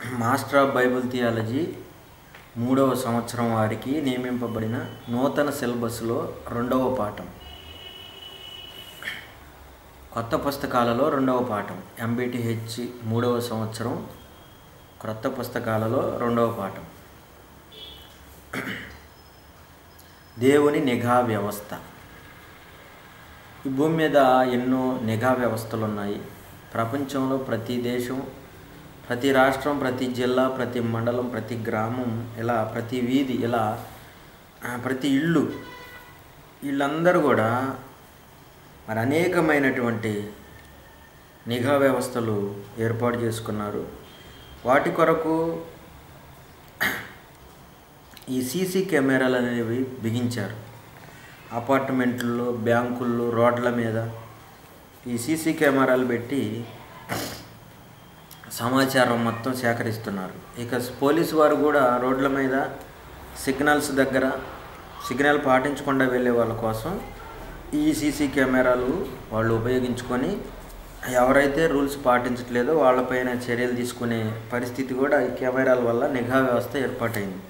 master of Bible theology మూడవ సంవత్సరం వారికి నియమింపబడిన నూతన సిలబస్లో రెండవ పాఠం కొత్త పుస్తకాలలో రెండవ పాఠం ఎంబీటీహెచ్ మూడవ సంవత్సరం క్రొత్త పుస్తకాలలో రెండవ పాఠం దేవుని నిఘా వ్యవస్థ ఈ భూమి మీద ఎన్నో నిఘా వ్యవస్థలు ఉన్నాయి ప్రపంచంలో ప్రతి దేశం ప్రతి రాష్ట్రం ప్రతి జిల్లా ప్రతి మండలం ప్రతి గ్రామం ఇలా ప్రతి వీధి ఇలా ఆ, ప్రతి ఇల్లు వీళ్ళందరూ కూడా మరి అనేకమైనటువంటి నిఘా వ్యవస్థలు ఏర్పాటు చేసుకున్నారు వాటి కొరకు ఈ సీసీ కెమెరాలు అనేవి బిగించారు అపార్ట్మెంట్లో బ్యాంకుల్లో రోడ్ల మీద ఈ సీసీ కెమెరాలు పెట్టి సమాచారం మొత్తం సేకరిస్తున్నారు ఇక పోలీసు వారు కూడా రోడ్ల మీద సిగ్నల్స్ దగ్గర సిగ్నల్ పాటించకుండా వెళ్ళే వాళ్ళ కోసం ఈ సీసీ కెమెరాలు వాళ్ళు ఉపయోగించుకొని ఎవరైతే రూల్స్ పాటించట్లేదో వాళ్ళపైన చర్యలు తీసుకునే పరిస్థితి కూడా ఈ కెమెరాల వల్ల నిఘా వ్యవస్థ ఏర్పాటైంది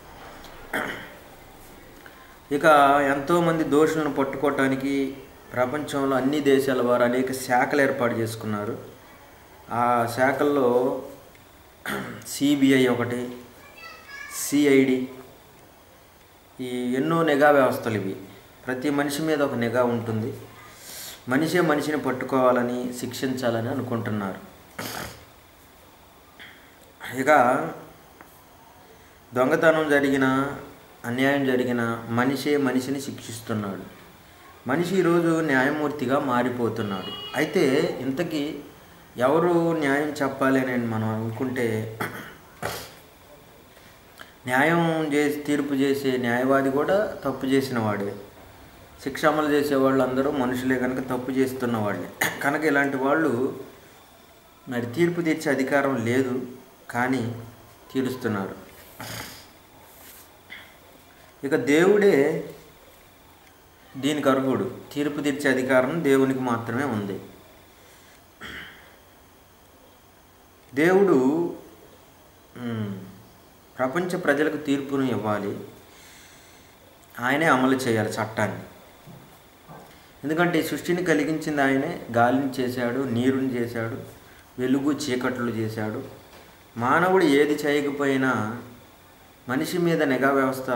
ఇక ఎంతోమంది దోషులను పట్టుకోవటానికి ప్రపంచంలో అన్ని దేశాల వారు అనేక శాఖలు ఏర్పాటు చేసుకున్నారు ఆ శాఖల్లో సిబిఐ ఒకటి సిఐడి ఈ ఎన్నో నిఘా వ్యవస్థలు ఇవి ప్రతి మనిషి మీద ఒక నిఘా ఉంటుంది మనిషే మనిషిని పట్టుకోవాలని శిక్షించాలని అనుకుంటున్నారు ఇక దొంగతనం జరిగిన అన్యాయం జరిగిన మనిషే మనిషిని శిక్షిస్తున్నాడు మనిషి ఈరోజు న్యాయమూర్తిగా మారిపోతున్నాడు అయితే ఇంతకీ ఎవరు న్యాయం చెప్పాలి అని మనం అనుకుంటే న్యాయం చేసి తీర్పు చేసే న్యాయవాది కూడా తప్పు చేసిన వాడే శిక్ష అమలు చేసే వాళ్ళు అందరూ మనుషులే కనుక తప్పు చేస్తున్న వాళ్ళే కనుక ఇలాంటి వాళ్ళు మరి తీర్పు తీర్చే అధికారం లేదు కానీ తీరుస్తున్నారు ఇక దేవుడే దీనికి అర్హుడు తీర్పు తీర్చే అధికారం దేవునికి మాత్రమే ఉంది దేవుడు మ్, ప్రపంచ ప్రజలకు తీర్పును ఇవ్వాలి ఆయనే అమలు చేయాలి చట్టాన్ని ఎందుకంటే ఈ సృష్టిని కలిగించింది ఆయనే గాలిని చేశాడు నీరుని చేశాడు వెలుగు చీకట్లు చేశాడు మానవుడు ఏది చేయకపోయినా మనిషి మీద నిఘా వ్యవస్థ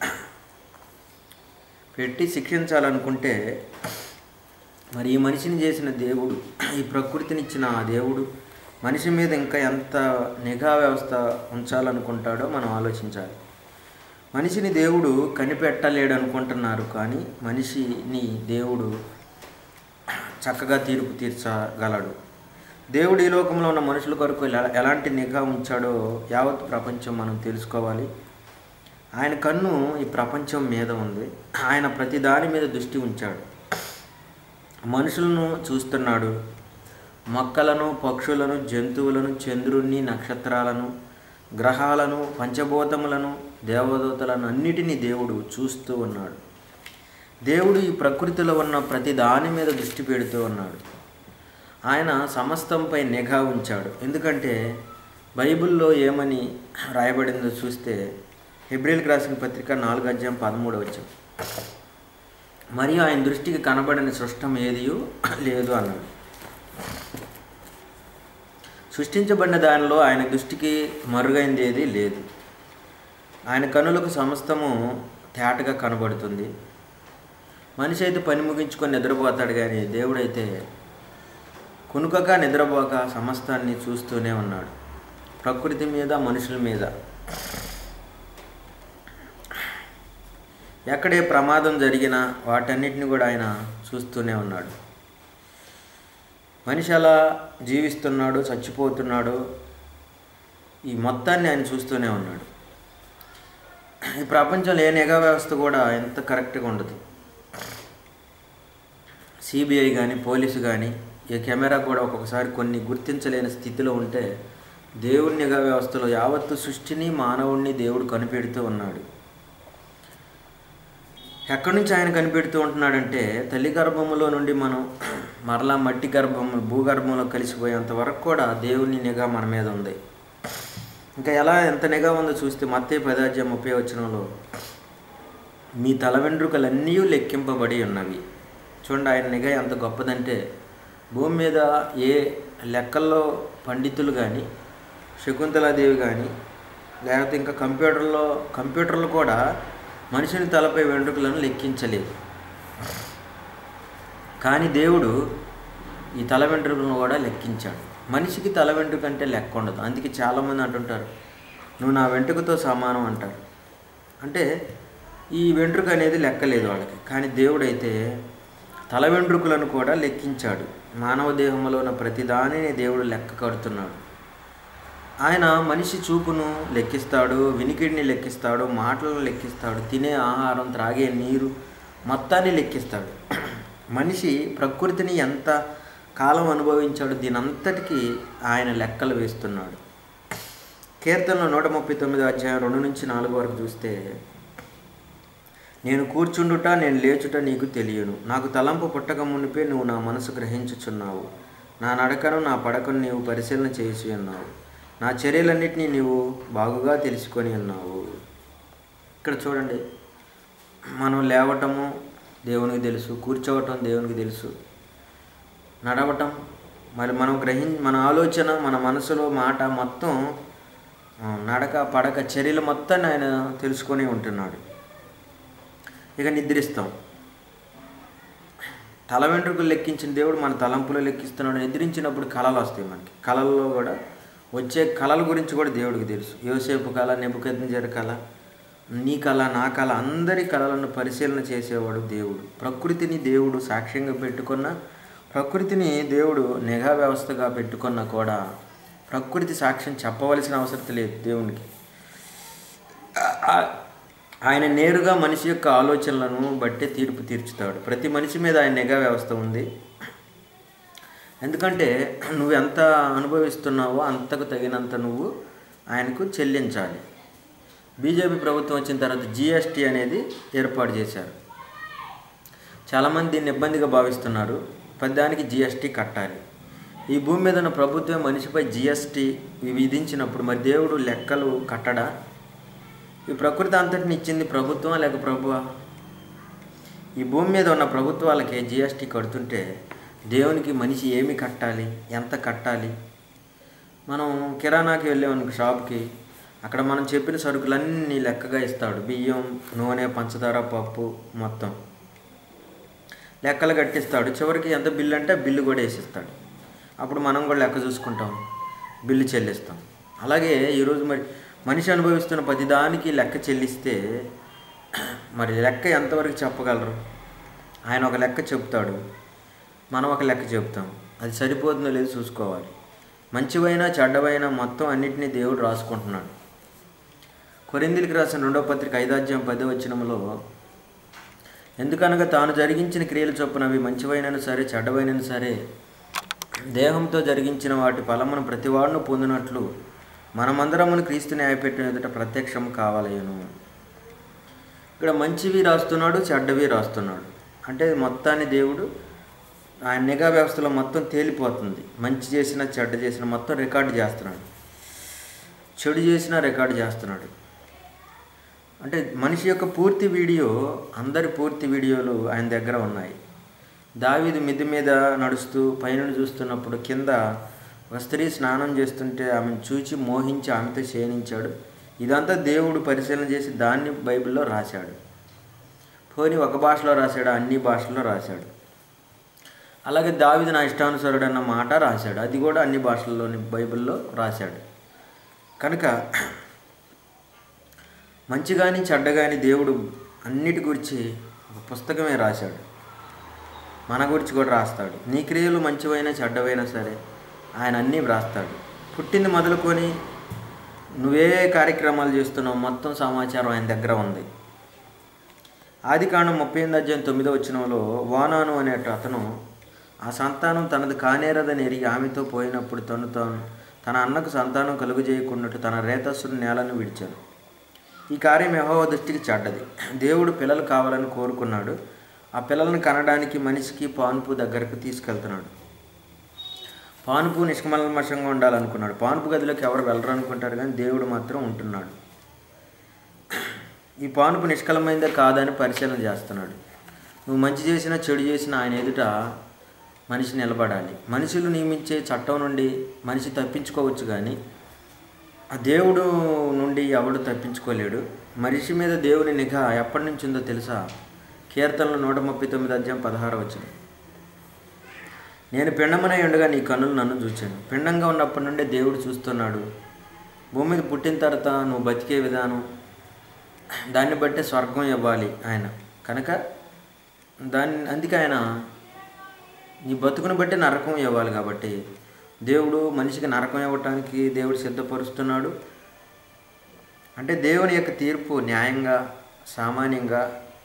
పెట్టి శిక్షించాలనుకుంటే మరి ఈ మనిషిని చేసిన దేవుడు ఈ ప్రకృతినిచ్చిన ఆ దేవుడు మనిషి మీద ఇంకా ఎంత నిఘా వ్యవస్థ ఉంచాలనుకుంటాడో మనం ఆలోచించాలి మనిషిని దేవుడు కనిపెట్టలేడు అనుకుంటున్నారు కానీ మనిషిని దేవుడు చక్కగా తీర్పు తీర్చగలడు దేవుడు ఈ లోకంలో ఉన్న మనుషుల కొరకు ఎలా- ఎలాంటి నిఘా ఉంచాడో యావత్ ప్రపంచం మనం తెలుసుకోవాలి ఆయన కన్ను ఈ ప్రపంచం మీద ఉంది ఆయన ప్రతి దాని మీద దృష్టి ఉంచాడు మనుషులను చూస్తున్నాడు మొక్కలను పక్షులను జంతువులను చంద్రుణ్ణి నక్షత్రాలను గ్రహాలను పంచభూతములను దేవదూతలను అన్నిటినీ దేవుడు చూస్తూ ఉన్నాడు దేవుడు ఈ ప్రకృతిలో ఉన్న ప్రతి దాని మీద దృష్టి పెడుతూ ఉన్నాడు ఆయన సమస్తంపై నిఘా ఉంచాడు ఎందుకంటే బైబిల్లో ఏమని రాయబడిందో చూస్తే హెబ్రిల్కి రాసిన పత్రిక నాలుగు అధ్యాయం పదమూడు వచ్చాం మరియు ఆయన దృష్టికి కనబడని సృష్టం ఏదియో లేదు అన్నాడు సృష్టించబడిన దానిలో ఆయన దృష్టికి మరుగైంది ఏది లేదు ఆయన కనులకు సమస్తము తేటగా కనబడుతుంది మనిషి అయితే పని ముగించుకొని నిద్రపోతాడు కానీ దేవుడైతే కునుకక నిద్రపోక సమస్తాన్ని చూస్తూనే ఉన్నాడు ప్రకృతి మీద మనుషుల మీద ఎక్కడే ప్రమాదం జరిగినా వాటన్నిటిని కూడా ఆయన చూస్తూనే ఉన్నాడు మనిషి అలా జీవిస్తున్నాడు చచ్చిపోతున్నాడు ఈ మొత్తాన్ని ఆయన చూస్తూనే ఉన్నాడు ఈ ప్రపంచంలో ఏ నిఘా వ్యవస్థ కూడా ఎంత కరెక్ట్గా ఉండదు సిబిఐ కానీ పోలీసు కానీ ఈ కెమెరా కూడా ఒక్కొక్కసారి కొన్ని గుర్తించలేని స్థితిలో ఉంటే దేవుడి నిఘా వ్యవస్థలో యావత్తు సృష్టిని మానవుడిని దేవుడు కనిపెడుతూ ఉన్నాడు ఎక్కడి నుంచి ఆయన కనిపెడుతూ ఉంటున్నాడంటే తల్లి గర్భములో నుండి మనం మరలా మట్టి గర్భము భూగర్భంలో కలిసిపోయేంత వరకు కూడా దేవుని నిఘా మన మీద ఉంది ఇంకా ఎలా ఎంత నిఘా ఉందో చూస్తే మత్తే పదాధ్యాయం ముప్పై వచనంలో మీ తల వెంట్రుకలన్నీ లెక్కింపబడి ఉన్నవి చూడండి ఆయన నిఘా ఎంత గొప్పదంటే భూమి మీద ఏ లెక్కల్లో పండితులు కానీ శకుంతలాదేవి కానీ లేకపోతే ఇంకా కంప్యూటర్లో కంప్యూటర్లు కూడా మనిషిని తలపై వెంట్రుకలను లెక్కించలేదు కానీ దేవుడు ఈ తల వెంట్రుకలను కూడా లెక్కించాడు మనిషికి తల వెంట్రుక అంటే లెక్క ఉండదు అందుకే చాలామంది అంటుంటారు నువ్వు నా వెంట్రుకతో సమానం అంటారు అంటే ఈ వెంట్రుక అనేది లెక్కలేదు వాళ్ళకి కానీ దేవుడైతే తల వెంట్రుకలను కూడా లెక్కించాడు మానవ దేహంలో ఉన్న ప్రతిదానిని దేవుడు లెక్క కడుతున్నాడు ఆయన మనిషి చూపును లెక్కిస్తాడు వినికిడిని లెక్కిస్తాడు మాటలను లెక్కిస్తాడు తినే ఆహారం త్రాగే నీరు మొత్తాన్ని లెక్కిస్తాడు మనిషి ప్రకృతిని ఎంత కాలం అనుభవించాడు దీనంతటికీ ఆయన లెక్కలు వేస్తున్నాడు కీర్తనలో నూట ముప్పై తొమ్మిది అధ్యాయం రెండు నుంచి నాలుగు వరకు చూస్తే నేను కూర్చుండుట నేను లేచుట నీకు తెలియను నాకు తలంపు పుట్టక మునిపే నువ్వు నా మనసు గ్రహించుచున్నావు నా నడకను నా పడకను నీవు పరిశీలన చేసి ఉన్నావు నా చర్యలన్నిటినీ నీవు బాగుగా తెలుసుకొని ఉన్నావు ఇక్కడ చూడండి మనం లేవటము దేవునికి తెలుసు కూర్చోవటం దేవునికి తెలుసు నడవటం మరి మనం గ్రహి మన ఆలోచన మన మనసులో మాట మొత్తం ఆ, నడక పడక చర్యలు మొత్తాన్ని ఆయన తెలుసుకొని ఉంటున్నాడు ఇక నిద్రిస్తాం తల వెంట్రుకలు లెక్కించిన దేవుడు మన తలంపులు లెక్కిస్తున్నాడు నిద్రించినప్పుడు కళలు వస్తాయి మనకి కళల్లో కూడా వచ్చే కళల గురించి కూడా దేవుడికి తెలుసు యోసేపు కళ నెబుకద్నజర్ కళ నీ కళ నా కళ అందరి కళలను పరిశీలన చేసేవాడు దేవుడు ప్రకృతిని దేవుడు సాక్ష్యంగా పెట్టుకున్న ప్రకృతిని దేవుడు నిఘా వ్యవస్థగా పెట్టుకున్న కూడా ప్రకృతి సాక్ష్యం చెప్పవలసిన అవసరం లేదు దేవునికి ఆ- ఆయన నేరుగా మనిషి యొక్క ఆలోచనలను బట్టే తీర్పు తీర్చుతాడు ప్రతి మనిషి మీద ఆయన నిఘా వ్యవస్థ ఉంది ఎందుకంటే నువ్వు ఎంత అనుభవిస్తున్నావో అంతకు తగినంత నువ్వు ఆయనకు చెల్లించాలి బీజేపీ ప్రభుత్వం వచ్చిన తర్వాత జిఎస్టీ అనేది ఏర్పాటు చేశారు చాలామంది దీన్ని ఇబ్బందిగా భావిస్తున్నారు పద్దానికి జిఎస్టీ కట్టాలి ఈ భూమి మీద ఉన్న ప్రభుత్వం మనిషిపై జిఎస్టీ విధించినప్పుడు మరి దేవుడు లెక్కలు కట్టడా ఈ ప్రకృతి అంతటిని ఇచ్చింది ప్రభుత్వం లేక ప్రభువా ఈ భూమి మీద ఉన్న ప్రభుత్వాలకి జిఎస్టీ కడుతుంటే దేవునికి మనిషి ఏమి కట్టాలి ఎంత కట్టాలి మనం కిరాణాకి వెళ్ళామనుకో షాప్కి అక్కడ మనం చెప్పిన సరుకులన్నీ లెక్కగా ఇస్తాడు బియ్యం నూనె పంచదార పప్పు మొత్తం లెక్కలు కట్టిస్తాడు చివరికి ఎంత బిల్లు అంటే ఆ బిల్లు కూడా వేసిస్తాడు అప్పుడు మనం కూడా లెక్క చూసుకుంటాం బిల్లు చెల్లిస్తాం అలాగే ఈరోజు మరి మనిషి అనుభవిస్తున్న ప్రతిదానికి లెక్క చెల్లిస్తే మరి లెక్క ఎంతవరకు చెప్పగలరు ఆయన ఒక లెక్క చెప్తాడు మనం ఒక లెక్క చెప్తాం అది సరిపోతుందో లేదో చూసుకోవాలి మంచివైనా చెడ్డవైనా మొత్తం అన్నిటినీ దేవుడు రాసుకుంటున్నాడు కొరిందిలికి రాసిన రెండో పత్రిక ఐదాధ్యాయం పదో వచనంలో ఎందుకనగా తాను జరిగించిన క్రియలు చొప్పున అవి మంచివైనను సరే చెడ్డవైనను సరే దేహంతో జరిగించిన వాటి ఫలమును ప్రతివాడును పొందినట్లు మనమందరమును క్రీస్తు న్యాయపెట్టిన ఎదుట ప్రత్యక్షం కావాలయను ఇక్కడ మంచివి రాస్తున్నాడు చెడ్డవి రాస్తున్నాడు అంటే మొత్తాన్ని దేవుడు ఆయన నిఘా వ్యవస్థలో మొత్తం తేలిపోతుంది మంచి చేసిన చెడ్డ చేసిన మొత్తం రికార్డు చేస్తున్నాడు చెడు చేసినా రికార్డు చేస్తున్నాడు అంటే మనిషి యొక్క పూర్తి వీడియో అందరి పూర్తి వీడియోలు ఆయన దగ్గర ఉన్నాయి దావీదు మిద్ది మీద నడుస్తూ పైన చూస్తున్నప్పుడు కింద ఒక స్త్రీ స్నానం చేస్తుంటే ఆమెను చూచి మోహించి ఆమెతో శయనించాడు ఇదంతా దేవుడు పరిశీలన చేసి దాన్ని బైబిల్లో రాశాడు పోని ఒక భాషలో రాశాడు అన్ని భాషల్లో రాశాడు అలాగే దావిది నా ఇష్టానుసరుడు అన్న మాట రాశాడు అది కూడా అన్ని భాషల్లోని బైబిల్లో రాశాడు కనుక మంచి కానీ చెడ్డ కానీ దేవుడు అన్నిటి గురించి ఒక పుస్తకమే రాశాడు మన గురించి కూడా రాస్తాడు నీ క్రియలు మంచివైనా చెడ్డవైనా సరే ఆయన అన్నీ వ్రాస్తాడు పుట్టింది మొదలుకొని నువ్వే కార్యక్రమాలు చేస్తున్నావు మొత్తం సమాచారం ఆయన దగ్గర ఉంది ఆది కాండం ముప్పై ఎనిమిది అధ్యాయం తొమ్మిదో వచ్చినంలో వానాను అనే అతను ఆ సంతానం తనది కానేరదని ఎరిగి ఆమెతో పోయినప్పుడు తను తాను తన అన్నకు సంతానం కలుగు చేయకున్నట్టు తన రేతస్సుడు నేలను విడిచాను ఈ కార్యం యెహోవా దృష్టికి చెడ్డది దేవుడు పిల్లలు కావాలని కోరుకున్నాడు ఆ పిల్లలను కనడానికి మనిషికి పాన్పు దగ్గరకు తీసుకెళ్తున్నాడు పానుపు నిష్కమల్మషంగా ఉండాలనుకున్నాడు పానుపు గదిలోకి ఎవరు వెళ్ళరు అనుకుంటారు కానీ దేవుడు మాత్రం ఉంటున్నాడు ఈ పానుపు నిష్కలమైందే కాదని పరిశీలన చేస్తున్నాడు నువ్వు మంచి చేసినా చెడు చేసినా ఆయన ఎదుట మనిషి నిలబడాలి మనుషులు నియమించే చట్టం నుండి మనిషి తప్పించుకోవచ్చు కానీ ఆ దేవుడు నుండి ఎవడు తప్పించుకోలేడు మనిషి మీద దేవుని నిఘా ఎప్పటి నుంచి ఉందో తెలుసా కీర్తనలు నూట ముప్పై తొమ్మిది అధ్యాయం పదహారు వచ్చింది నేను పిండమనై ఉండగా నీ కన్నులు నన్ను చూచాను పిండంగా ఉన్నప్పటి నుండే దేవుడు చూస్తున్నాడు భూమి మీద పుట్టిన తర్వాత నువ్వు బతికే విధానం దాన్ని బట్టే స్వర్గం ఇవ్వాలి ఆయన కనుక దాన్ని అందుకే ఆయన నీ బతుకుని బట్టి నరకం ఇవ్వాలి కాబట్టి దేవుడు మనిషికి నరకం ఇవ్వటానికి దేవుడు సిద్ధపరుస్తున్నాడు అంటే దేవుని యొక్క తీర్పు న్యాయంగా సామాన్యంగా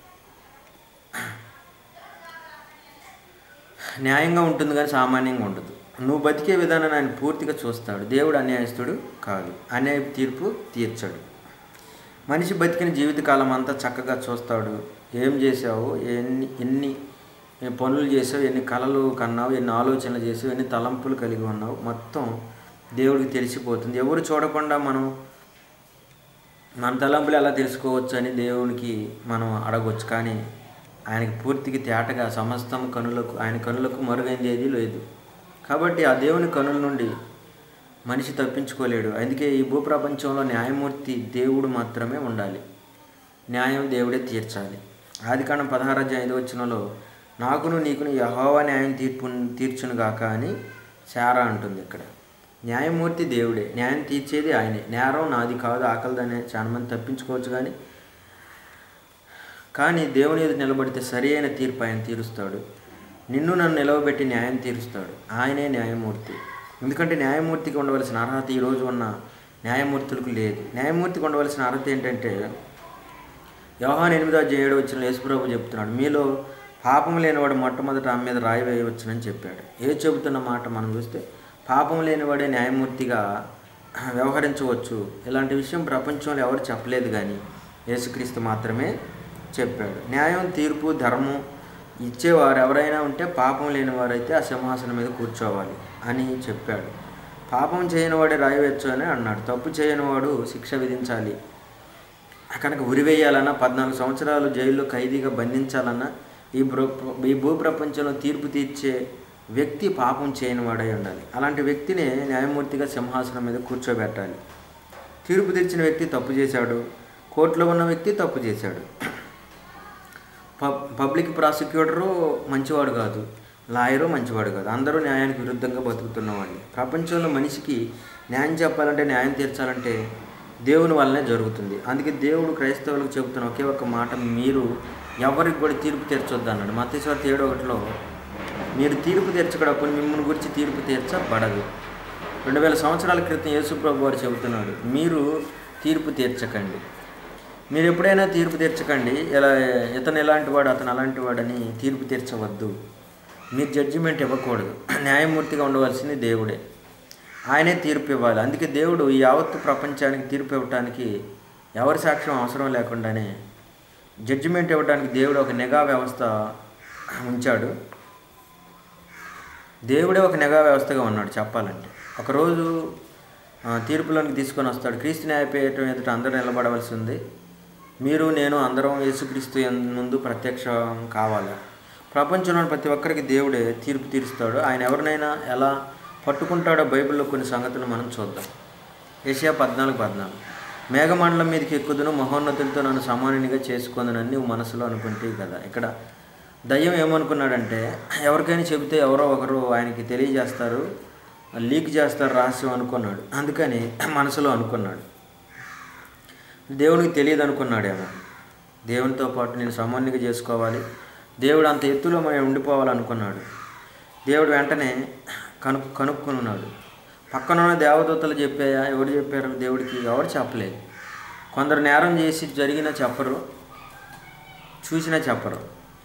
న్యాయంగా ఉంటుంది కానీ సామాన్యంగా ఉండదు నువ్వు బతికే విధానాన్ని ఆయన పూర్తిగా చూస్తాడు దేవుడు అన్యాయస్తుడు కాదు అన్యాయ తీర్పు తీర్చాడు మనిషి బతికిన జీవితకాలం అంతా చక్కగా చూస్తాడు ఏం చేసావు ఎన్ని ఎన్ని పనులు చేసావు ఎన్ని కళలు కన్నావు ఎన్ని ఆలోచనలు చేసావు ఎన్ని తలంపులు కలిగి ఉన్నావు మొత్తం దేవుడికి తెలిసిపోతుంది ఎవరు చూడకుండా మనం మన తలంపులు ఎలా తెలుసుకోవచ్చు అని దేవునికి మనం అడగవచ్చు కానీ ఆయనకి పూర్తిగా తేటగా సమస్తం కనులకు ఆయన కనులకు మరుగైంది ఏది లేదు కాబట్టి ఆ దేవుని కనుల నుండి మనిషి తప్పించుకోలేడు అందుకే ఈ భూప్రపంచంలో న్యాయమూర్తి దేవుడు మాత్రమే ఉండాలి న్యాయం దేవుడే తీర్చాలి ఆది కాండం పదహారు అధ్యాయం ఐదు వచ్చినలో నాకును నీకును యహోవా న్యాయం తీర్పు తీర్చును గాక అని శారా అంటుంది ఇక్కడ న్యాయమూర్తి దేవుడే న్యాయం తీర్చేది ఆయనే నేరం నాది కాదు ఆకలిదనే చాలా మంది తప్పించుకోవచ్చు కానీ కానీ దేవుని ఎదురు నిలబడితే సరి అయిన తీర్పు ఆయన తీరుస్తాడు నిన్ను నన్ను నిలవబెట్టి న్యాయం తీరుస్తాడు ఆయనే న్యాయమూర్తి ఎందుకంటే న్యాయమూర్తికి ఉండవలసిన అర్హత ఈరోజు ఉన్న న్యాయమూర్తులకు లేదు న్యాయమూర్తికి ఉండవలసిన అర్హత ఏంటంటే వ్యవహాన్ ఎనిమిదో ఏడు వచ్చిన యేసుప్రభు చెప్తున్నాడు మీలో పాపం లేనివాడు మొట్టమొదట ఆమె మీద రాయి వేయవచ్చునని చెప్పాడు ఏ చెబుతున్న మాట మనం చూస్తే పాపం లేనివాడే న్యాయమూర్తిగా వ్యవహరించవచ్చు ఇలాంటి విషయం ప్రపంచంలో ఎవరు చెప్పలేదు కానీ యేసుక్రీస్తు మాత్రమే చెప్పాడు న్యాయం తీర్పు ధర్మం ఇచ్చేవారు ఎవరైనా ఉంటే పాపం లేనివారైతే ఆ సింహాసనం మీద కూర్చోవాలి అని చెప్పాడు పాపం చేయనివాడే రాయవచ్చు అని అన్నాడు తప్పు చేయనివాడు శిక్ష విధించాలి కనుక ఉరివేయాలన్నా పద్నాలుగు సంవత్సరాలు జైల్లో ఖైదీగా బంధించాలన్నా ఈ భూ ఈ భూప్రపంచంలో తీర్పు తీర్చే వ్యక్తి పాపం చేయనివాడై ఉండాలి అలాంటి వ్యక్తిని న్యాయమూర్తిగా సింహాసనం మీద కూర్చోబెట్టాలి తీర్పు తెచ్చిన వ్యక్తి తప్పు చేశాడు కోర్టులో ఉన్న వ్యక్తి తప్పు చేశాడు పబ్ పబ్లిక్ ప్రాసిక్యూటరు మంచివాడు కాదు లాయరు మంచివాడు కాదు అందరూ న్యాయానికి విరుద్ధంగా బతుకుతున్న వాళ్ళు ప్రపంచంలో మనిషికి న్యాయం చెప్పాలంటే న్యాయం తీర్చాలంటే దేవుని వల్లనే జరుగుతుంది అందుకే దేవుడు క్రైస్తవులకు చెబుతున్న ఒకే ఒక మాట మీరు ఎవరికి కూడా తీర్పు తీర్చొద్దు అన్నాడు మతేశ్వర ఏడో ఒకటిలో మీరు తీర్పు తీర్చకడప్పుడు మిమ్మల్ని గురించి తీర్పు తీర్చబడదు రెండు వేల సంవత్సరాల క్రితం యేసుప్రభు వారు చెబుతున్నాడు మీరు తీర్పు తీర్చకండి మీరు ఎప్పుడైనా తీర్పు తీర్చకండి ఇలా ఇతను ఎలాంటి వాడు అతను అలాంటి వాడని తీర్పు తీర్చవద్దు మీరు జడ్జిమెంట్ ఇవ్వకూడదు న్యాయమూర్తిగా ఉండవలసింది దేవుడే ఆయనే తీర్పు ఇవ్వాలి అందుకే దేవుడు ఈ యావత్తు ప్రపంచానికి తీర్పు ఇవ్వటానికి ఎవరి సాక్ష్యం అవసరం లేకుండానే జడ్జిమెంట్ ఇవ్వడానికి దేవుడు ఒక నిఘా వ్యవస్థ ఉంచాడు దేవుడే ఒక నిఘా వ్యవస్థగా ఉన్నాడు చెప్పాలంటే ఒకరోజు ఆ, తీర్పులోనికి తీసుకొని వస్తాడు క్రీస్తు న్యాయపీఠం ఎదుట అందరూ నిలబడవలసి ఉంది మీరు నేను అందరం యేసుక్రీస్తు యం- ముందు ప్రత్యక్షం కావాలి ప్రపంచంలోని ప్రతి ఒక్కరికి దేవుడే తీర్పు తీరుస్తాడు ఆయన ఎవరినైనా ఎలా పట్టుకుంటాడో బైబిల్లో కొన్ని సంగతులు మనం చూద్దాం ఏషియా పద్నాలుగు పద్నాలుగు మేఘమండలం మీదకి ఎక్కుదును మహోన్నతులతో నన్ను సమానునిగా చేసుకుందనని నువ్వు మనసులో అనుకుంటే కదా ఇక్కడ దయ్యం ఏమనుకున్నాడంటే ఎవరికైనా చెబితే ఎవరో ఒకరు ఆయనకి తెలియజేస్తారు లీక్ చేస్తారు రహస్యం అనుకున్నాడు అందుకని మనసులో అనుకున్నాడు దేవునికి తెలియదు అనుకున్నాడేమో దేవునితో పాటు నేను సమాన్యంగా చేసుకోవాలి దేవుడు అంత ఎత్తులో మనం ఉండిపోవాలనుకున్నాడు దేవుడు వెంటనే కను కనుక్కున్నాడు పక్కన ఉన్న దేవదూతలు చెప్పాయా ఎవరు చెప్పారు దేవుడికి ఎవరు చెప్పలేదు కొందరు నేరం చేసి జరిగినా చెప్పరు చూసినా చెప్పరు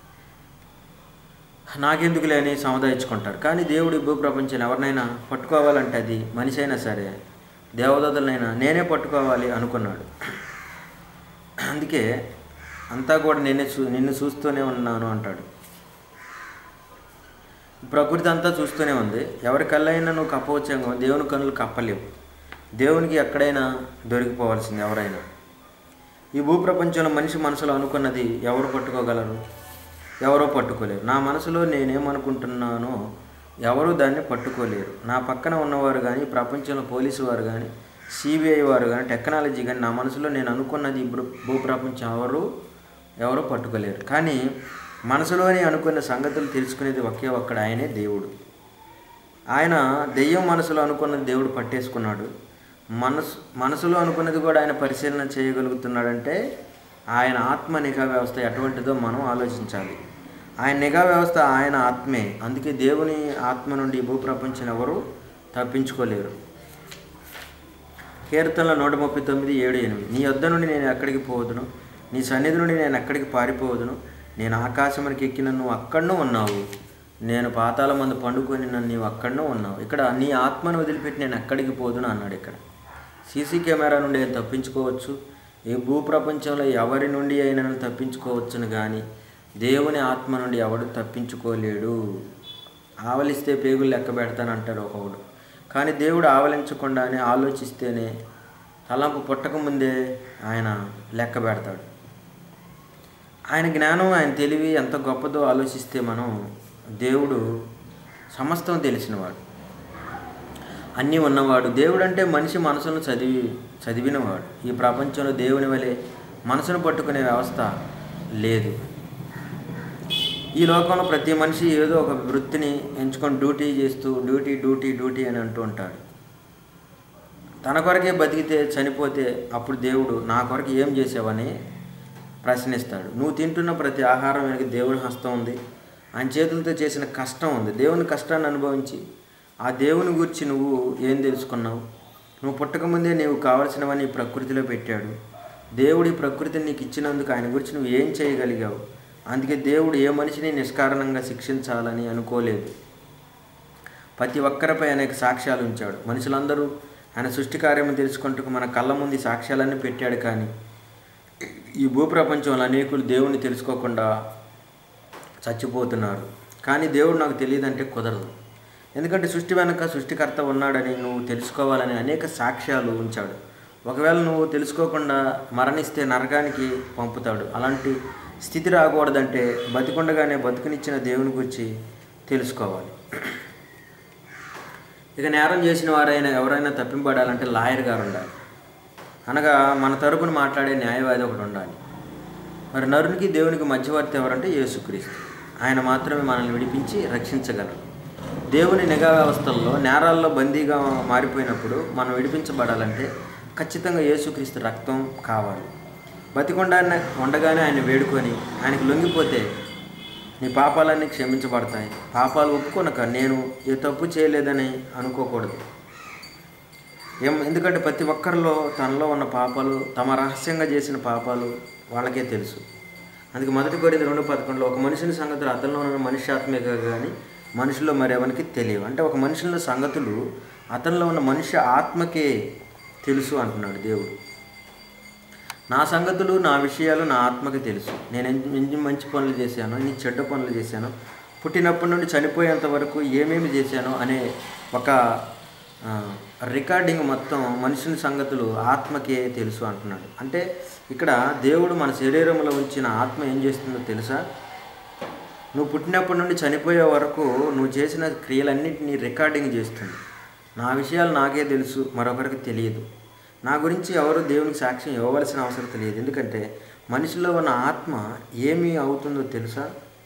నాకెందుకు లేని సముదాయించుకుంటారు కానీ దేవుడు ఈ భూప్రపంచం ఎవరినైనా పట్టుకోవాలంటే అది మనిషి అయినా సరే దేవదూతలనైనా నేనే పట్టుకోవాలి అనుకున్నాడు అందుకే అంతా కూడా నేనే చూ నిన్ను చూస్తూనే ఉన్నాను అంటాడు ప్రకృతి అంతా చూస్తూనే ఉంది ఎవరి కళ్ళైనా నువ్వు కప్పవచ్చేమో దేవుని కన్నులు కప్పలేవు దేవునికి ఎక్కడైనా దొరికిపోవాల్సింది ఎవరైనా ఈ భూప్రపంచంలో మనిషి మనసులో అనుకున్నది ఎవరు పట్టుకోగలరు ఎవరో పట్టుకోలేరు నా మనసులో నేనేమనుకుంటున్నానో ఎవరు దాన్ని పట్టుకోలేరు నా పక్కన ఉన్నవారు కానీ ప్రపంచంలో పోలీసు వారు కానీ సిబిఐ వారు కానీ టెక్నాలజీ కానీ నా మనసులో నేను అనుకున్నది ఇప్పుడు భూప్రపంచం ఎవరు ఎవరో పట్టుకోలేరు కానీ మనసులోని అనుకున్న సంగతులు తెలుసుకునేది ఒకే ఒక్కడ ఆయనే దేవుడు ఆయన దెయ్యం మనసులో అనుకున్నది దేవుడు పట్టేసుకున్నాడు మనసు మనసులో అనుకున్నది కూడా ఆయన పరిశీలన చేయగలుగుతున్నాడంటే ఆయన ఆత్మ నిఘా వ్యవస్థ ఎటువంటిదో మనం ఆలోచించాలి ఆయన నిఘా వ్యవస్థ ఆయన ఆత్మే అందుకే దేవుని ఆత్మ నుండి భూప్రపంచం ఎవరు తప్పించుకోలేరు కీర్తనలో నూట ముప్పై తొమ్మిది ఏడు ఎనిమిది నీ యొద్ద నుండి నేను ఎక్కడికి పోవదును నీ సన్నిధి నుండి నేను ఎక్కడికి పారిపోవదును నేను ఆకాశమునికి ఎక్కిన నువ్వు అక్కడనూ ఉన్నావు నేను పాతాల మందు పండుకొని నన్ను నీవు అక్కడనూ ఉన్నావు ఇక్కడ నీ ఆత్మను వదిలిపెట్టి నేను ఎక్కడికి పోదును అన్నాడు ఇక్కడ సీసీ కెమెరా నుండి నేను తప్పించుకోవచ్చు ఈ భూప్రపంచంలో ఎవరి నుండి అయినా తప్పించుకోవచ్చును కానీ దేవుని ఆత్మ నుండి ఎవడు తప్పించుకోలేడు ఆవలిస్తే పేగులు లెక్క పెడతానంటాడు ఒకడు కానీ దేవుడు ఆవలించకుండానే ఆలోచిస్తేనే తలంపు పుట్టకముందే ఆయన లెక్క పెడతాడు ఆయన జ్ఞానం ఆయన తెలివి ఎంత గొప్పదో ఆలోచిస్తే మనం దేవుడు సమస్తం తెలిసినవాడు అన్నీ ఉన్నవాడు దేవుడు అంటే మనిషి మనసును చదివి చదివినవాడు ఈ ప్రపంచంలో దేవుని వలె మనసును పట్టుకునే వ్యవస్థ లేదు ఈ లోకంలో ప్రతి మనిషి ఏదో ఒక వృత్తిని ఎంచుకొని డ్యూటీ చేస్తూ డ్యూటీ డ్యూటీ డ్యూటీ అని అంటూ ఉంటాడు తన కొరకే బతికితే చనిపోతే అప్పుడు దేవుడు నా కొరకు ఏం చేసావని ప్రశ్నిస్తాడు నువ్వు తింటున్న ప్రతి ఆహారం వెనక దేవుని హస్తం ఉంది ఆయన చేతులతో చేసిన కష్టం ఉంది దేవుని కష్టాన్ని అనుభవించి ఆ దేవుని గురించి నువ్వు ఏం తెలుసుకున్నావు నువ్వు పుట్టకముందే నీవు కావలసినవన్నీ ఈ ప్రకృతిలో పెట్టాడు దేవుడి ప్రకృతిని నీకు ఇచ్చినందుకు ఆయన గురించి నువ్వు ఏం చేయగలిగావు అందుకే దేవుడు ఏ మనిషిని నిష్కారణంగా శిక్షించాలని అనుకోలేదు ప్రతి ఒక్కరిపై అనేక సాక్ష్యాలు ఉంచాడు మనుషులందరూ ఆయన సృష్టి కార్యము తెలుసుకుంటూ మన కళ్ళ ముందు ఈ సాక్ష్యాలన్నీ పెట్టాడు కానీ ఈ భూప్రపంచంలో అనేకులు దేవుణ్ణి తెలుసుకోకుండా చచ్చిపోతున్నారు కానీ దేవుడు నాకు తెలియదంటే కుదరదు ఎందుకంటే సృష్టి వెనక సృష్టికర్త ఉన్నాడని నువ్వు తెలుసుకోవాలని అనేక సాక్ష్యాలు ఉంచాడు ఒకవేళ నువ్వు తెలుసుకోకుండా మరణిస్తే నరకానికి పంపుతాడు అలాంటి స్థితి రాకూడదంటే బతికుండగానే బతుకునిచ్చిన దేవుని గురించి తెలుసుకోవాలి ఇక నేరం చేసిన వారైనా ఎవరైనా తప్పింపడాలంటే లాయర్ గారు ఉండాలి అనగా మన తరపున మాట్లాడే న్యాయవాది ఒకడు ఉండాలి మరి నరునికి దేవునికి మధ్యవర్తి ఎవరంటే యేసుక్రీస్తు ఆయన మాత్రమే మనల్ని విడిపించి రక్షించగలరు దేవుని నిఘా వ్యవస్థల్లో నేరాల్లో బందీగా మారిపోయినప్పుడు మనం విడిపించబడాలంటే ఖచ్చితంగా యేసుక్రీస్తు రక్తం కావాలి బతికొండాన్ని ఉండగానే ఆయన వేడుకొని ఆయనకు లొంగిపోతే నీ పాపాలన్నీ క్షమించబడతాయి పాపాలు ఒప్పుకొనక నేను ఏ తప్పు చేయలేదని అనుకోకూడదు ఏం ఎందుకంటే ప్రతి ఒక్కరిలో తనలో ఉన్న పాపాలు తమ రహస్యంగా చేసిన పాపాలు వాళ్ళకే తెలుసు అందుకే మొదటి కొరింది రెండు పదకొండులో ఒక మనిషిని సంగతులు అతనిలో ఉన్న మనిషి ఆత్మీయ కానీ మనిషిలో మరెవరికి తెలియవు అంటే ఒక మనిషిలో సంగతులు అతనిలో ఉన్న మనిషి ఆత్మకే తెలుసు అంటున్నాడు దేవుడు నా సంగతులు నా విషయాలు నా ఆత్మకి తెలుసు నేను ఎన్ని ఎన్ని మంచి పనులు చేశాను ఎన్ని చెడ్డ పనులు చేశాను పుట్టినప్పటి నుండి చనిపోయేంత వరకు ఏమేమి చేశానో అనే ఒక ఆ, రికార్డింగ్ మొత్తం మనుషుని సంగతులు ఆత్మకే తెలుసు అంటున్నాడు అంటే ఇక్కడ దేవుడు మన శరీరంలో ఉంచిన ఆత్మ ఏం చేస్తుందో తెలుసా నువ్వు పుట్టినప్పటి నుండి చనిపోయే వరకు నువ్వు చేసిన క్రియలన్నింటినీ రికార్డింగ్ చేస్తుంది నా విషయాలు నాకే తెలుసు మరొకరికి తెలియదు నా గురించి ఎవరు దేవునికి సాక్ష్యం ఇవ్వవలసిన అవసరం తెలియదు ఎందుకంటే మనిషిలో ఉన్న ఆత్మ ఏమి అవుతుందో తెలుసా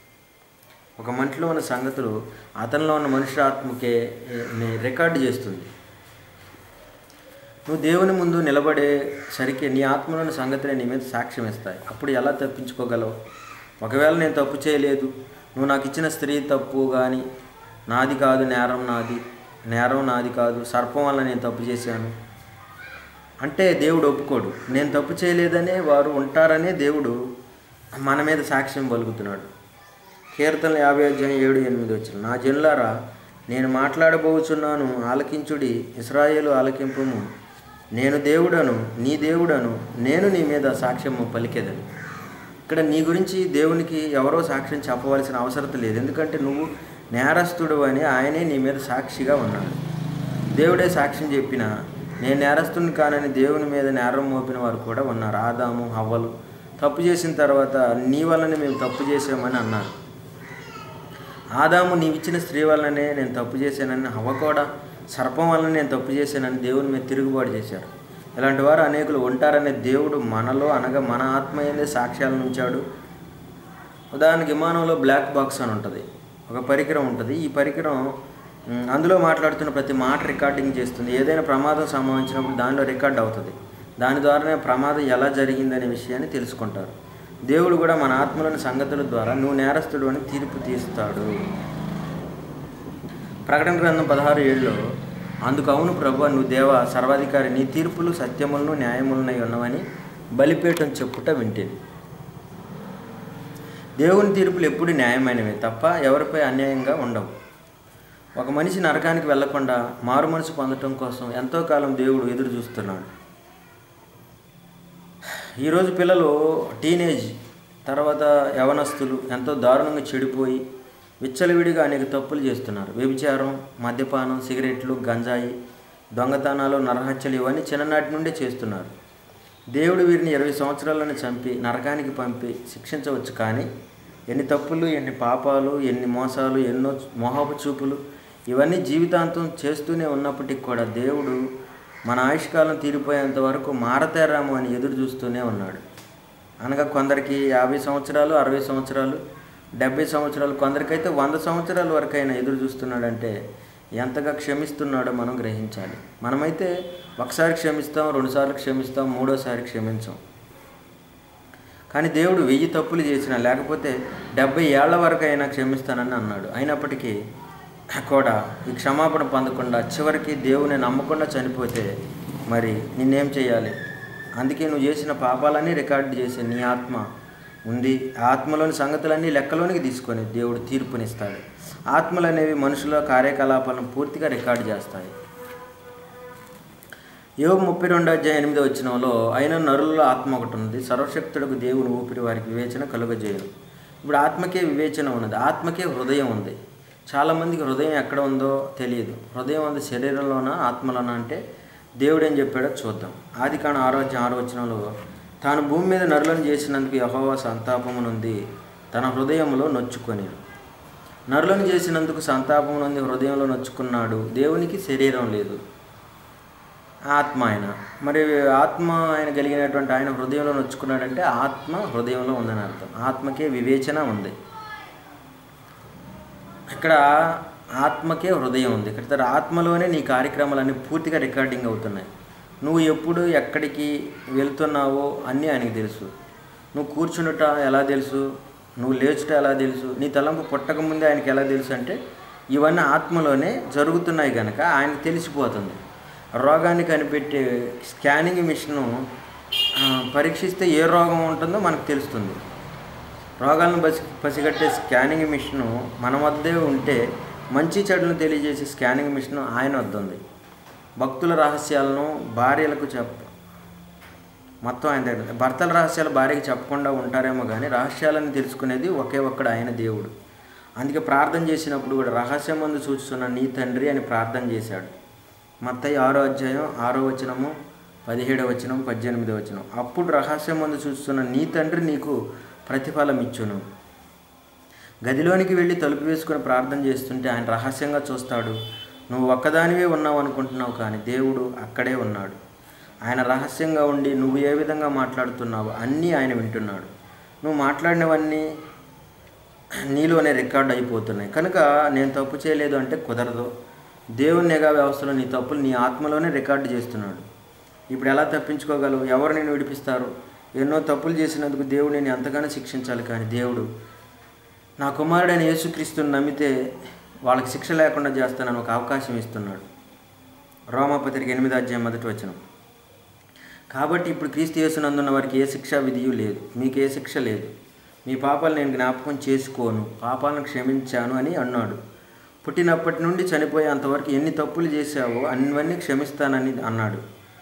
ఒక మనిషిలో ఉన్న సంగతులు అతనిలో ఉన్న మనిషి ఆత్మకే ఏ, నే- రికార్డు చేస్తుంది నువ్వు దేవుని ముందు నిలబడేసరికి నీ ఆత్మలోని సంగతులే నీ మీద సాక్ష్యం ఇస్తాయి అప్పుడు ఎలా తప్పించుకోగలవు ఒకవేళ నేను తప్పు చేయలేదు నువ్వు నాకు ఇచ్చిన స్త్రీ తప్పు కానీ నాది కాదు నేరం నాది నేరం నాది కాదు సర్పం వల్ల నేను తప్పు చేశాను అంటే దేవుడు ఒప్పుకోడు నేను తప్పు చేయలేదనే వారు ఉంటారనే దేవుడు మన మీద సాక్ష్యం పలుకుతున్నాడు కీర్తనలు యాభై అధ్యాయం ఏడు ఎనిమిది వచ్చిన నా జనులారా నేను మాట్లాడబోచున్నాను ఆలకించుడి ఇస్రాయేలు ఆలకింపుము నేను దేవుడను నీ దేవుడను నేను నీ మీద సాక్ష్యము పలికేదని ఇక్కడ నీ గురించి దేవునికి ఎవరో సాక్ష్యం చెప్పవలసిన అవసరం లేదు ఎందుకంటే నువ్వు నేరస్తుడు అని ఆయనే నీ మీద సాక్షిగా ఉన్నాడు దేవుడే సాక్ష్యం చెప్పిన నేను నేరస్తుని కానని దేవుని మీద నేరం మోపిన వారు కూడా ఉన్నారు ఆదాము హవ్వలు తప్పు చేసిన తర్వాత నీ వల్లనే మేము తప్పు చేసామని అన్నారు ఆదాము నీవిచ్చిన స్త్రీ వల్లనే నేను తప్పు చేశానని హవ్వ కూడా సర్పం వలన నేను తప్పు చేశానని దేవుని మీద తిరుగుబాటు చేశారు ఇలాంటి వారు అనేకులు ఉంటారనే దేవుడు మనలో అనగా మన ఆత్మ ఏందే సాక్ష్యాలను ఉంచాడు ఉదాహరణకి విమానంలో బ్లాక్ బాక్స్ అని ఉంటుంది ఒక పరికరం ఉంటుంది ఈ పరికరం మ్, అందులో మాట్లాడుతున్న ప్రతి మాట రికార్డింగ్ చేస్తుంది ఏదైనా ప్రమాదం సంభవించినప్పుడు దానిలో రికార్డ్ అవుతుంది దాని ద్వారానే ప్రమాదం ఎలా జరిగిందనే విషయాన్ని తెలుసుకుంటారు దేవుడు కూడా మన ఆత్మలోని సంగతుల ద్వారా నువ్వు నేరస్తుడు అని తీర్పు తీస్తాడు ప్రకటన గ్రంథం పదహారు ఏడులో అందుకు అవును ప్రభు నువ్వు దేవ సర్వాధికారి నీ తీర్పులు సత్యములను న్యాయములనై ఉన్నవని బలిపీఠం చెప్పుట వింటేది దేవుని తీర్పులు ఎప్పుడు న్యాయమైనవే తప్ప ఎవరిపై అన్యాయంగా ఉండవు ఒక మనిషి నరకానికి వెళ్లకుండా మారు మనసు పొందటం కోసం ఎంతో కాలం దేవుడు ఎదురు చూస్తున్నాడు ఈరోజు పిల్లలు టీనేజ్ తర్వాత యవనస్తులు ఎంతో దారుణంగా చెడిపోయి విచ్చలవిడిగా అనేక తప్పులు చేస్తున్నారు వ్యభిచారం మద్యపానం సిగరెట్లు గంజాయి దొంగతనాలు నరహత్యలు ఇవన్నీ చిన్ననాటి నుండే చేస్తున్నారు దేవుడు వీరిని ఇరవై సంవత్సరాలను చంపి నరకానికి పంపి శిక్షించవచ్చు కానీ ఎన్ని తప్పులు ఎన్ని పాపాలు ఎన్ని మోసాలు ఎన్నో మోహపు చూపులు ఇవన్నీ జీవితాంతం చేస్తూనే ఉన్నప్పటికీ కూడా దేవుడు మన ఆయుష్కాలం తీరిపోయేంత వరకు మారతేరాము అని ఎదురు చూస్తూనే ఉన్నాడు అనగా కొందరికి యాభై సంవత్సరాలు అరవై సంవత్సరాలు డెబ్బై సంవత్సరాలు కొందరికైతే వంద సంవత్సరాల వరకు అయినా ఎదురు చూస్తున్నాడంటే ఎంతగా క్షమిస్తున్నాడో మనం గ్రహించాలి మనమైతే ఒకసారి క్షమిస్తాం రెండుసార్లు క్షమిస్తాం మూడోసారి క్షమించాం కానీ దేవుడు వెయ్యి తప్పులు చేసినా లేకపోతే డెబ్బై ఏళ్ల వరకు అయినా క్షమిస్తానని అన్నాడు అయినప్పటికీ కూడా ఈ క్షమాపణ పొందకుండా చివరికి దేవుని నమ్మకుండా చనిపోతే మరి నిన్నేం చేయాలి అందుకే నువ్వు చేసిన పాపాలన్నీ రికార్డు చేసే నీ ఆత్మ ఉంది ఆ ఆత్మలోని సంగతులన్నీ లెక్కలోనికి తీసుకొని దేవుడు తీర్పునిస్తాడు ఆత్మలు అనేవి మనుషుల కార్యకలాపాలను పూర్తిగా రికార్డు చేస్తాయి యోగ ముప్పై రెండు అధ్యాయం ఎనిమిది వచ్చినంలో అయిన నరులలో ఆత్మ ఒకటి ఉంది సర్వశక్తుడికి దేవుని ఊపిరి వారికి వివేచన కలుగజేయను ఇప్పుడు ఆత్మకే వివేచన ఉన్నది ఆత్మకే హృదయం ఉంది చాలామందికి హృదయం ఎక్కడ ఉందో తెలియదు హృదయం ఉంది శరీరంలోనా ఆత్మలోనా అంటే దేవుడు ఏం చెప్పాడో చూద్దాం ఆది కాణ ఆరోగ్యం ఆరోచనలో తాను భూమి మీద నరులను చేసినందుకు యహోవా సంతాపమునుంది తన హృదయంలో నొచ్చుకొని నరులను చేసినందుకు సంతాపం నుండి హృదయంలో నొచ్చుకున్నాడు దేవునికి శరీరం లేదు ఆత్మ ఆయన మరి ఆత్మ ఆయన కలిగినటువంటి ఆయన హృదయంలో నొచ్చుకున్నాడంటే ఆత్మ హృదయంలో ఉందని అర్థం ఆత్మకే వివేచన ఉంది ఇక్కడ ఆత్మకే హృదయం ఉంది ఇక్కడ తర్వాత ఆత్మలోనే నీ కార్యక్రమాలన్నీ పూర్తిగా రికార్డింగ్ అవుతున్నాయి నువ్వు ఎప్పుడు ఎక్కడికి వెళ్తున్నావో అన్నీ ఆయనకి తెలుసు నువ్వు కూర్చుండుట ఎలా తెలుసు నువ్వు లేచుట ఎలా తెలుసు నీ తలంపు పుట్టక ముందే ఆయనకి ఎలా తెలుసు అంటే ఇవన్నీ ఆత్మలోనే జరుగుతున్నాయి కనుక ఆయనకు తెలిసిపోతుంది రోగాన్ని కనిపెట్టే స్కానింగ్ మిషను ఆ, పరీక్షిస్తే ఏ రోగం ఉంటుందో మనకు తెలుస్తుంది రోగాలను పసి పసిగట్టే స్కానింగ్ మిషను మన వద్దే ఉంటే మంచి చెడులను తెలియజేసే స్కానింగ్ మిషన్ ఆయన వద్ద ఉంది భక్తుల రహస్యాలను భార్యలకు చెప్ప మొత్తం ఆయన దగ్గర భర్తల రహస్యాలు భార్యకి చెప్పకుండా ఉంటారేమో కానీ రహస్యాలను తెలుసుకునేది ఒకే ఒక్కడు ఆయన దేవుడు అందుకే ప్రార్థన చేసినప్పుడు కూడా రహస్యం ముందు చూస్తున్న నీ తండ్రి అని ప్రార్థన చేశాడు మత్తయి ఆరో అధ్యాయం ఆరో వచనము పదిహేడవ వచనం పద్దెనిమిదవ వచనం అప్పుడు రహస్యం ముందు చూస్తున్న నీ తండ్రి నీకు ప్రతిఫలం ఇచ్చును గదిలోనికి వెళ్ళి తలుపు వేసుకొని ప్రార్థన చేస్తుంటే ఆయన రహస్యంగా చూస్తాడు నువ్వు ఒక్కదానివే ఉన్నావు అనుకుంటున్నావు కానీ దేవుడు అక్కడే ఉన్నాడు ఆయన రహస్యంగా ఉండి నువ్వు ఏ విధంగా మాట్లాడుతున్నావు అన్నీ ఆయన వింటున్నాడు నువ్వు మాట్లాడినవన్నీ నీలోనే రికార్డ్ అయిపోతున్నాయి కనుక నేను తప్పు చేయలేదు అంటే కుదరదు దేవుని నిఘా వ్యవస్థలో నీ తప్పులు నీ ఆత్మలోనే రికార్డు చేస్తున్నాడు ఇప్పుడు ఎలా తప్పించుకోగలవు ఎవరు నేను విడిపిస్తారు ఎన్నో తప్పులు చేసినందుకు దేవుడు నేను ఎంతగానో శిక్షించాలి కానీ దేవుడు నా కుమారుడైన యేసుక్రీస్తుని నమ్మితే వాళ్ళకి శిక్ష లేకుండా చేస్తానని ఒక అవకాశం ఇస్తున్నాడు రోమాపత్రిక ఎనిమిది అధ్యాయం మొదటి వచనం కాబట్టి ఇప్పుడు క్రీస్తు యేసునందున్న వారికి ఏ శిక్ష విధియు లేదు మీకు ఏ శిక్ష లేదు మీ పాపాలు నేను జ్ఞాపకం చేసుకోను పాపాలను క్షమించాను అని అన్నాడు పుట్టినప్పటి నుండి చనిపోయేంతవరకు ఎన్ని తప్పులు చేశావో అన్నివన్నీ క్షమిస్తానని అన్నాడు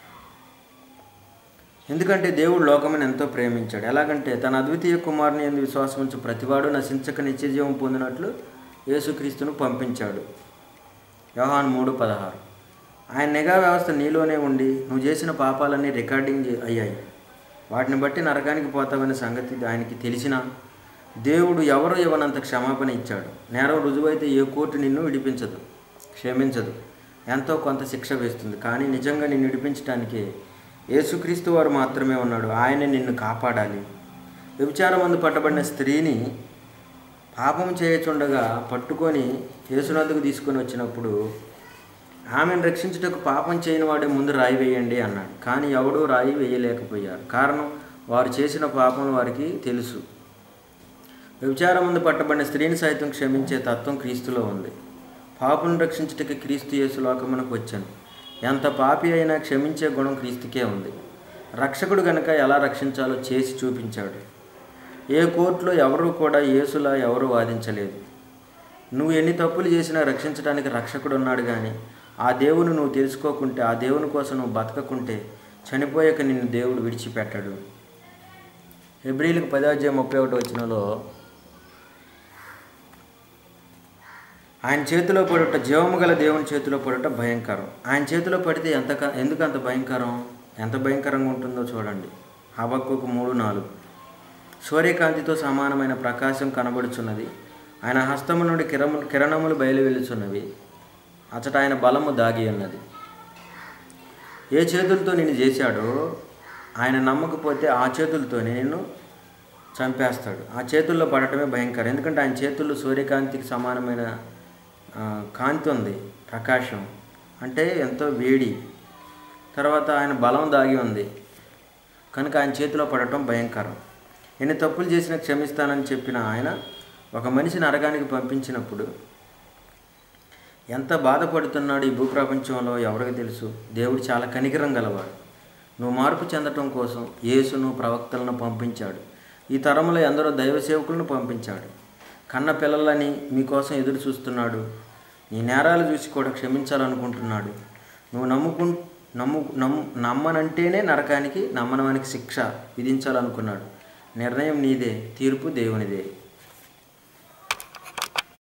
ఎందుకంటే దేవుడు లోకమని ఎంతో ప్రేమించాడు ఎలాగంటే తన అద్వితీయ కుమారుని ఎందు విశ్వాసం ఉంచి ప్రతివాడు నశించక నిత్యజీవం పొందినట్లు యేసుక్రీస్తును పంపించాడు యోహాన్ మూడు పదహారు ఆయన నిఘా వ్యవస్థ నీలోనే ఉండి నువ్వు చేసిన పాపాలన్నీ రికార్డింగ్ చే- అయ్యాయి వాటిని బట్టి నరకానికి పోతావనే సంగతి ఆయనకి తెలిసినా దేవుడు ఎవరు ఇవ్వనంత క్షమాపణ ఇచ్చాడు నేరం రుజువైతే ఏ కోర్టు నిన్ను విడిపించదు క్షమించదు ఎంతో కొంత శిక్ష వేస్తుంది కానీ నిజంగా నిన్ను విడిపించడానికి యేసుక్రీస్తు వారు మాత్రమే ఉన్నాడు ఆయనే నిన్ను కాపాడాలి వ్యభిచారం మందు పట్టబడిన స్త్రీని పాపం చేయచుండగా పట్టుకొని యేసునందుకు తీసుకొని వచ్చినప్పుడు ఆమెను రక్షించుటకు పాపం చేయని వాడే ముందు రాయి వేయండి అన్నాడు కానీ ఎవడూ రాయి వేయలేకపోయారు కారణం వారు చేసిన పాపం వారికి తెలుసు వ్యభిచారం ముందు పట్టబడిన స్త్రీని సైతం క్షమించే తత్వం క్రీస్తులో ఉంది పాపును రక్షించుటకి క్రీస్తు యేసు లోకమునకు వచ్చాను ఎంత పాపి అయినా క్షమించే గుణం క్రీస్తుకే ఉంది రక్షకుడు గనుక ఎలా రక్షించాలో చేసి చూపించాడు ఏ కోర్టులో ఎవరు కూడా యేసులా ఎవరు వాదించలేదు నువ్వు ఎన్ని తప్పులు చేసినా రక్షించడానికి రక్షకుడు ఉన్నాడు కానీ ఆ దేవుని నువ్వు తెలుసుకోకుంటే ఆ దేవుని కోసం నువ్వు బతకకుంటే చనిపోయాక నిన్ను దేవుడు విడిచిపెట్టాడు ఎబ్రిలకు పదాధ్యాయం ముప్పై ఒకటి వచ్చినలో ఆయన చేతిలో పడుట జీవము గల దేవుని చేతిలో పడుట భయంకరం ఆయన చేతిలో పడితే ఎంత క- ఎందుకు అంత భయంకరం ఎంత భయంకరంగా ఉంటుందో చూడండి హబక్కుకు మూడు నాలుగు సూర్యకాంతితో సమానమైన ప్రకాశం కనబడుచున్నది ఆయన హస్తము నుండి కిరము కిరణములు బయలువెలుచున్నవి అచట ఆయన బలము దాగి ఉన్నది ఏ చేతులతో నేను చేశాడో ఆయన నమ్మకపోతే ఆ చేతులతోనే నిన్ను చంపేస్తాడు ఆ చేతుల్లో పడటమే భయంకరం ఎందుకంటే ఆయన చేతుల్లో సూర్యకాంతికి సమానమైన ఆ, కాంతి ఉంది ప్రకాశం అంటే ఎంతో వేడి తర్వాత ఆయన బలం దాగి ఉంది కనుక ఆయన చేతిలో పడటం భయంకరం ఎన్ని తప్పులు చేసినా క్షమిస్తానని చెప్పిన ఆయన ఒక మనిషి నరకానికి పంపించినప్పుడు ఎంత బాధపడుతున్నాడు ఈ భూప్రపంచంలో ఎవరికి తెలుసు దేవుడు చాలా కనికరం గలవాడు నువ్వు మార్పు చెందటం కోసం యేసును ప్రవక్తలను పంపించాడు ఈ తరంలో ఎందరో దైవ సేవకులను పంపించాడు కన్న పిల్లలని మీకోసం ఎదురు చూస్తున్నాడు నీ నేరాలు చూసి కూడా క్షమించాలనుకుంటున్నాడు నువ్వు నమ్ముకు నమ్ము నమ్ము నమ్మనంటేనే నరకానికి నమ్మనవానికి శిక్ష విధించాలనుకున్నాడు నిర్ణయం నీదే తీర్పు దేవునిదే